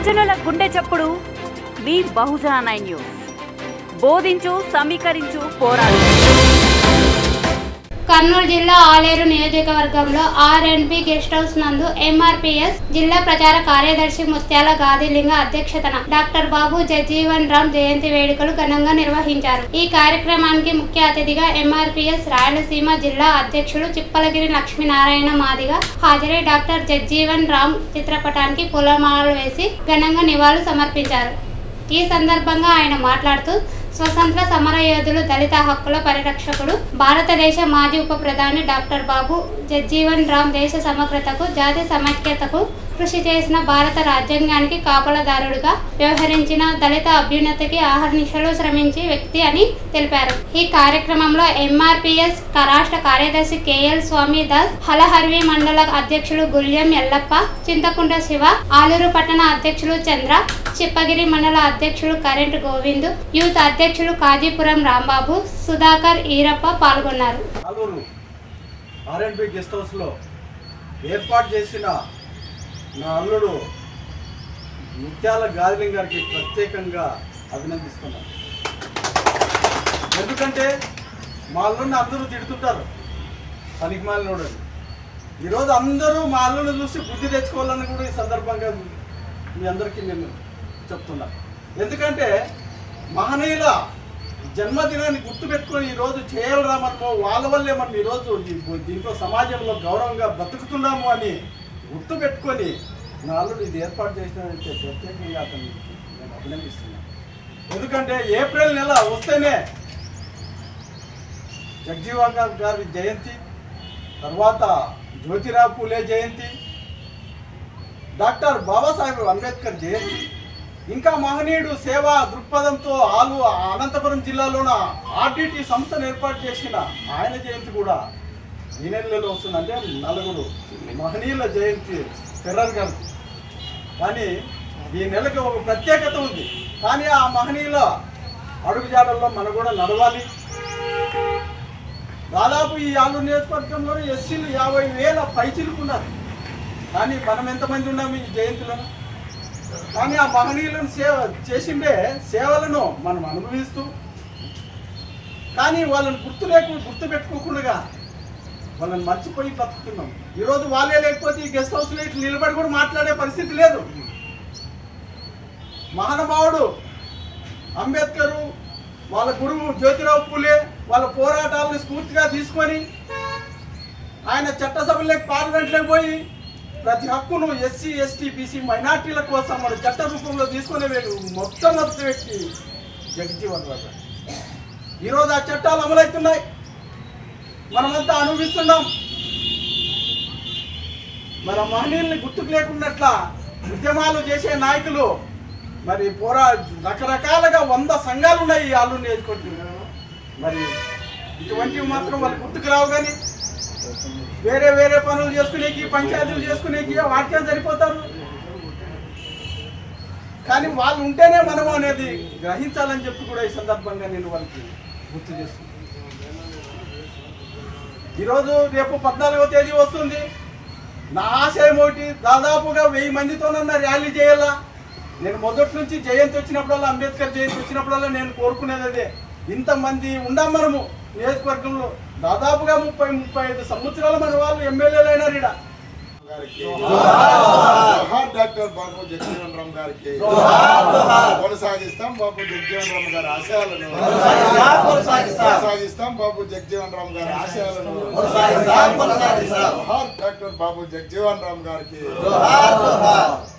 బహుజనుల గుండె చప్పుడు మీ బహుజన నైన్ న్యూస్ బోధించు సమీకరించు పోరాడు కర్నూలు జిల్లా ఆలేరు నియోజకవర్గంలో ఆర్ఎండ్బి గెస్ట్ హౌస్ నందు ఎంఆర్పిఎస్ జిల్లా ప్రచార కార్యదర్శి ముత్యాల గాదిలింగ అధ్యక్షతన డాక్టర్ బాబు జగజీవన్ రామ్ జయంతి వేడుకలు ఘనంగా నిర్వహించారు ఈ కార్యక్రమానికి ముఖ్య అతిథిగా ఎంఆర్పిఎస్ రాయలసీమ జిల్లా అధ్యక్షులు చిప్పలగిరి లక్ష్మీనారాయణ మాదిగా హాజరై డాక్టర్ జగజీవన్ రామ్ చిత్రపటానికి పూలమాలలు వేసి ఘనంగా నివాళులు సమర్పించారు ఈ సందర్భంగా ఆయన మాట్లాడుతూ స్వతంత్ర సమరయోధులు దళిత హక్కుల పరిరక్షకుడు భారతదేశ మాజీ ఉప ప్రధాని డాక్టర్ బాబు జగ్జీవన్ రామ్ దేశ సమగ్రతకు జాతి సమైక్యతకు కృషి చేసిన భారత రాజ్యాంగానికి కాపలదారుడుగా వ్యవహరించిన దళిత అభ్యున్నతికి ఆహర్నిశలు శ్రమించి వ్యక్తి అని తెలిపారు ఈ కార్యక్రమంలో ఎంఆర్పిఎస్ రాష్ట్ర కార్యదర్శి కేఎల్ స్వామి దాస్ హలహర్వి మండల అధ్యక్షులు గుల్యం ఎల్లప్ప చింతకుంట శివ ఆలూరు పట్టణ అధ్యక్షులు చంద్ర చిప్పగిరి మండల అధ్యక్షులు కరెంట్ గోవింద్ యూత్ అధ్యక్షులు కాజీపురం రాంబాబు సుధాకర్ ఈరప్ప పాల్గొన్నారు ఆలూరు ఆర్ఎండ్బి గెస్ట్ హౌస్లో ఏర్పాటు చేసిన నా అల్లుడు ముత్యాల గాదిలింగ్ గారికి ప్రత్యేకంగా అభినందిస్తున్నాను ఎందుకంటే మా అల్లుడిని అందరూ తిడుతుంటారు పనికి మాలినోడు అని ఈరోజు అందరూ మా అల్లుడిని చూసి బుద్ధి తెచ్చుకోవాలని కూడా ఈ సందర్భంగా మీ అందరికీ నేను చెప్తున్నా ఎందుకంటే మహనీయుల జన్మదినాన్ని గుర్తుపెట్టుకొని ఈరోజు చేయాలరా మనము వాళ్ళ వల్లే మనం ఈరోజు ఈ- దీంట్లో సమాజంలో గౌరవంగా బతుకుతున్నాము అని గుర్తుపెట్టుకొని నా అల్లుడు ఇది ఏర్పాటు చేసినంటే ప్రత్యేకంగా అతన్ని నేను అభినందిస్తున్నాను ఎందుకంటే ఏప్రిల్ నెల వస్తేనే జగ్జీవన్ రామ్ గారి జయంతి తర్వాత జ్యోతిరావు పూలే జయంతి డాక్టర్ బాబాసాహెబ్ అంబేద్కర్ జయంతి ఇంకా మహనీయుడు సేవా దృక్పథంతో ఆలు అనంతపురం జిల్లాలోన ఆర్డిటి సంస్థను ఏర్పాటు చేసిన ఆయన జయంతి కూడా ఈ నెలలో వస్తుంది అంటే నలుగురు మహనీయుల జయంతి ఫెర్రర్ గారు కానీ ఈ నెలకి ఒక ప్రత్యేకత ఉంది కానీ ఆ మహనీయుల అడుగుజాడల్లో మనం కూడా నడవాలి దాదాపు ఈ ఆలూరు నియోజకవర్గంలో ఎస్సీలు యాభై వేల పైచిలుకున్నారు కానీ మనం ఎంతమంది ఉన్నాము ఈ జయంతిలో కానీ ఆ మహనీయులను సేవ చేసిండే సేవలను మనం అనుభవిస్తూ కానీ వాళ్ళని గుర్తు లేకుండా గుర్తు పెట్టుకోకుండా వాళ్ళని మర్చిపోయి బతుకుతున్నాం ఈరోజు వాళ్ళే లేకపోతే ఈ గెస్ట్ హౌస్లో ఇట్లా నిలబడి కూడా మాట్లాడే పరిస్థితి లేదు మహానుభావుడు అంబేద్కరు వాళ్ళ గురువు జ్యోతిరావు పూలే వాళ్ళ పోరాటాలను స్ఫూర్తిగా తీసుకొని ఆయన చట్టసభలోకి పార్లమెంట్లోకి పోయి ప్రతి హక్కును ఎస్సీ ఎస్టీ బీసీ మైనార్టీల కోసం మన చట్ట రూపంలో తీసుకునే వ్యక్తి- మొట్టమొదటి వ్యక్తి జగజీవన్ రావు గారు. ఈరోజు ఆ చట్టాలు అమలవుతున్నాయి మనమంతా అనుభవిస్తున్నాం మరి ఆ మహనీయుల్ని గుర్తుకు లేకున్నట్ల ఉద్యమాలు చేసే నాయకులు మరి పోరా రకరకాలుగా వంద సంఘాలు ఉన్నాయి ఈ ఆలూరు నియోజకవర్గంలో మరి ఇటువంటివి మాత్రం వాళ్ళు గుర్తుకు రావు కానీ వేరే వేరే పనులు చేసుకునేకి పంచాయతీలు చేసుకునేకి వాటికే సరిపోతారు కానీ వాళ్ళు ఉంటేనే మనం అనేది గ్రహించాలని చెప్పి కూడా ఈ సందర్భంగా నేను వాళ్ళకి గుర్తు చేస్తున్నాను ఈరోజు రేపు పద్నాలుగో తేదీ వస్తుంది నా ఆశయం ఒకటి దాదాపుగా వెయ్యి మందితోనన్నా ర్యాలీ చేయాలా నేను మొదటి నుంచి జయంతి వచ్చినప్పుడల్లా అంబేద్కర్ జయంతి వచ్చినప్పుడల్లా నేను కోరుకునేది అదే ఇంతమంది ఉండం మనము నియోజకవర్గంలో దాదాపుగా ముప్పై ముప్పై ఐదు సంవత్సరాలు మన వాళ్ళు ఎమ్మెల్యేలు అయినారు ఈడ గారికి జోహార్ డాక్టర్ బాబు జగజీవన్ రామ్ గారికి కొనసాగిస్తాం బాబు జగజీవన్ రామ్ గారి ఆశయాలను కొనసాగిస్తాం బాబు జగజీవన్ రామ్ గారి ఆశయాలను జోహార్ డాక్టర్ బాబు జగజీవన్ రామ్ గారికి